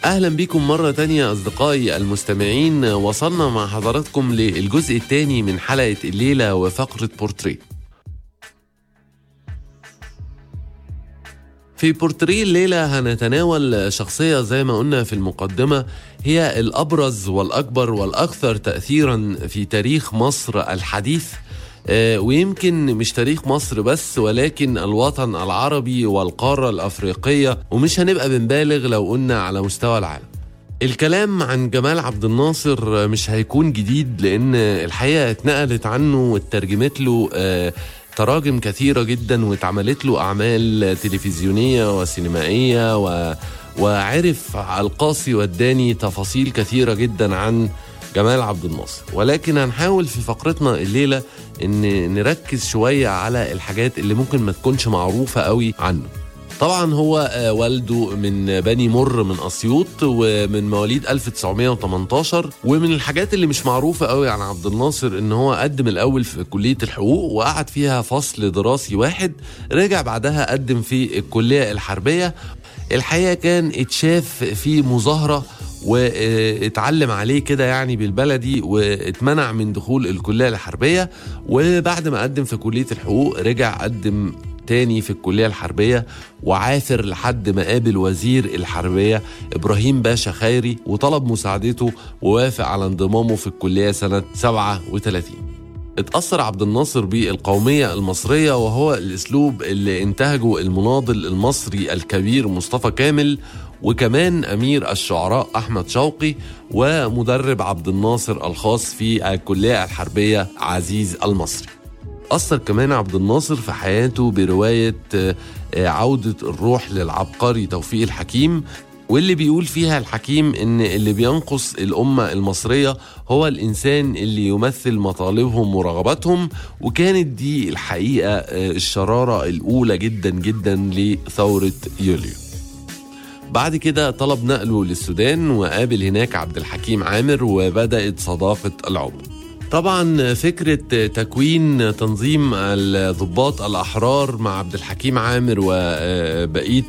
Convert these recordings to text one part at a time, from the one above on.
أهلا بكم مرة تانية أصدقائي المستمعين وصلنا مع حضراتكم للجزء الثاني من حلقة الليلة وفقرة بورتريه في بورتريه الليلة هنتناول شخصية زي ما قلنا في المقدمة هي الأبرز والأكبر والأكثر تأثيرا في تاريخ مصر الحديث آه، ويمكن مش تاريخ مصر بس ولكن الوطن العربي والقارة الأفريقية ومش هنبقى بنبالغ لو قلنا على مستوى العالم الكلام عن جمال عبد الناصر مش هيكون جديد لأن الحقيقة اتنقلت عنه واترجمت له آه، تراجم كثيرة جدا واتعملت له أعمال تلفزيونية وسينمائية و... وعرف القاصي والداني تفاصيل كثيرة جدا عن جمال عبد الناصر ولكن هنحاول في فقرتنا الليلة ان نركز شوية على الحاجات اللي ممكن ما تكونش معروفة قوي عنه طبعا هو آه، والده من بني مر من اسيوط ومن مواليد 1918 ومن الحاجات اللي مش معروفه قوي عن عبد الناصر ان هو قدم الاول في كليه الحقوق وقعد فيها فصل دراسي واحد رجع بعدها قدم في الكليه الحربيه الحقيقه كان اتشاف في مظاهره واتعلم عليه كده يعني بالبلدي واتمنع من دخول الكليه الحربيه وبعد ما قدم في كليه الحقوق رجع قدم تاني في الكلية الحربية وعاثر لحد ما قابل وزير الحربية إبراهيم باشا خيري وطلب مساعدته ووافق على انضمامه في الكلية سنة 37 اتأثر عبد الناصر بالقومية المصرية وهو الأسلوب اللي انتهجه المناضل المصري الكبير مصطفى كامل وكمان أمير الشعراء أحمد شوقي ومدرب عبد الناصر الخاص في الكلية الحربية عزيز المصري أثر كمان عبد الناصر في حياته برواية آه، آه، عودة الروح للعبقري توفيق الحكيم واللي بيقول فيها الحكيم ان اللي بينقص الامه المصريه هو الانسان اللي يمثل مطالبهم ورغباتهم وكانت دي الحقيقه آه، الشراره الاولى جدا جدا لثوره يوليو بعد كده طلب نقله للسودان وقابل هناك عبد الحكيم عامر وبدأت صداقة العمر طبعا فكرة تكوين تنظيم الضباط الأحرار مع عبد الحكيم عامر وبقية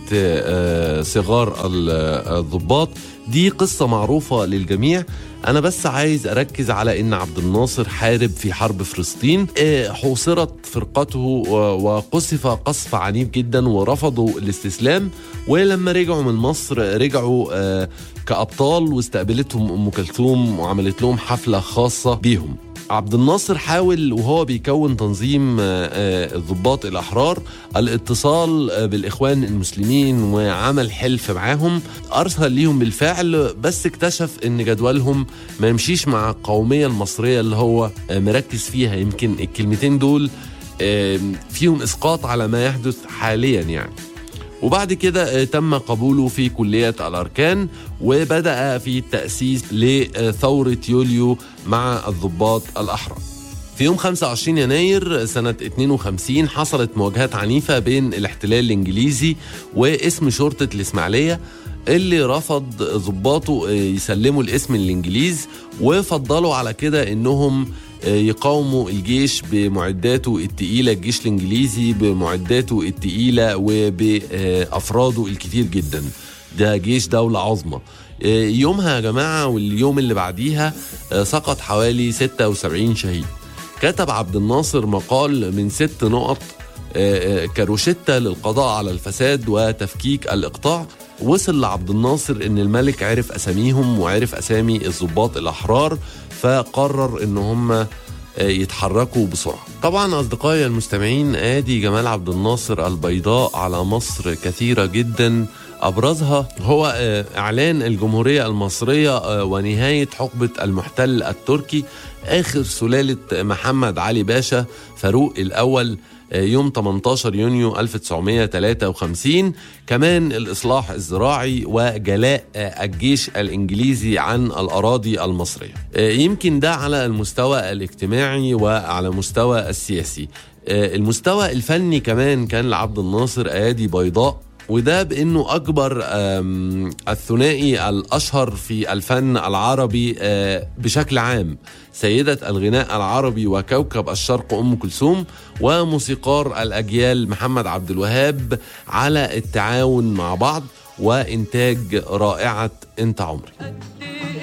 صغار الضباط دي قصة معروفة للجميع أنا بس عايز أركز على إن عبد الناصر حارب في حرب فلسطين آه، حوصرت فرقته و- وقصف قصف عنيف جدا ورفضوا الاستسلام ولما رجعوا من مصر رجعوا آه، كأبطال واستقبلتهم أم كلثوم وعملت لهم حفلة خاصة بيهم عبد الناصر حاول وهو بيكون تنظيم آه، آه، الضباط الأحرار الاتصال آه، بالإخوان المسلمين وعمل حلف معاهم أرسل ليهم بالفعل بس اكتشف إن جدولهم ما يمشيش مع القومية المصرية اللي هو آه، مركز فيها يمكن الكلمتين دول آه، فيهم إسقاط على ما يحدث حاليا يعني وبعد كده آه، تم قبوله في كلية الأركان وبدأ في التأسيس لثورة يوليو مع الضباط الأحرار في يوم 25 يناير سنة 52 حصلت مواجهات عنيفة بين الاحتلال الإنجليزي واسم شرطة الإسماعيلية اللي رفض ضباطه آه، يسلموا الاسم الإنجليز وفضلوا على كده إنهم آه، يقاوموا الجيش بمعداته التقيلة الجيش الإنجليزي بمعداته التقيلة وبأفراده الكتير جدا ده جيش دولة عظمى آه، يومها يا جماعة واليوم اللي بعديها آه، سقط حوالي 76 شهيد كتب عبد الناصر مقال من ست نقط آه، آه، كروشتة للقضاء على الفساد وتفكيك الإقطاع وصل لعبد الناصر ان الملك عرف اساميهم وعرف اسامي الضباط الاحرار فقرر ان هم آه، يتحركوا بسرعه. طبعا اصدقائي المستمعين ادي جمال عبد الناصر البيضاء على مصر كثيره جدا ابرزها هو آه، اعلان الجمهوريه المصريه آه، ونهايه حقبه المحتل التركي اخر سلاله محمد علي باشا فاروق الاول آه، يوم 18 يونيو 1953 كمان الإصلاح الزراعي وجلاء آه، الجيش الإنجليزي عن الأراضي المصرية آه، يمكن ده على المستوى الاجتماعي وعلى المستوى السياسي آه، المستوى الفني كمان كان لعبد الناصر أيادي بيضاء وده بانه اكبر آم، الثنائي الاشهر في الفن العربي آه، بشكل عام سيده الغناء العربي وكوكب الشرق ام كلثوم وموسيقار الاجيال محمد عبد الوهاب على التعاون مع بعض وإنتاج رائعة أنت عمري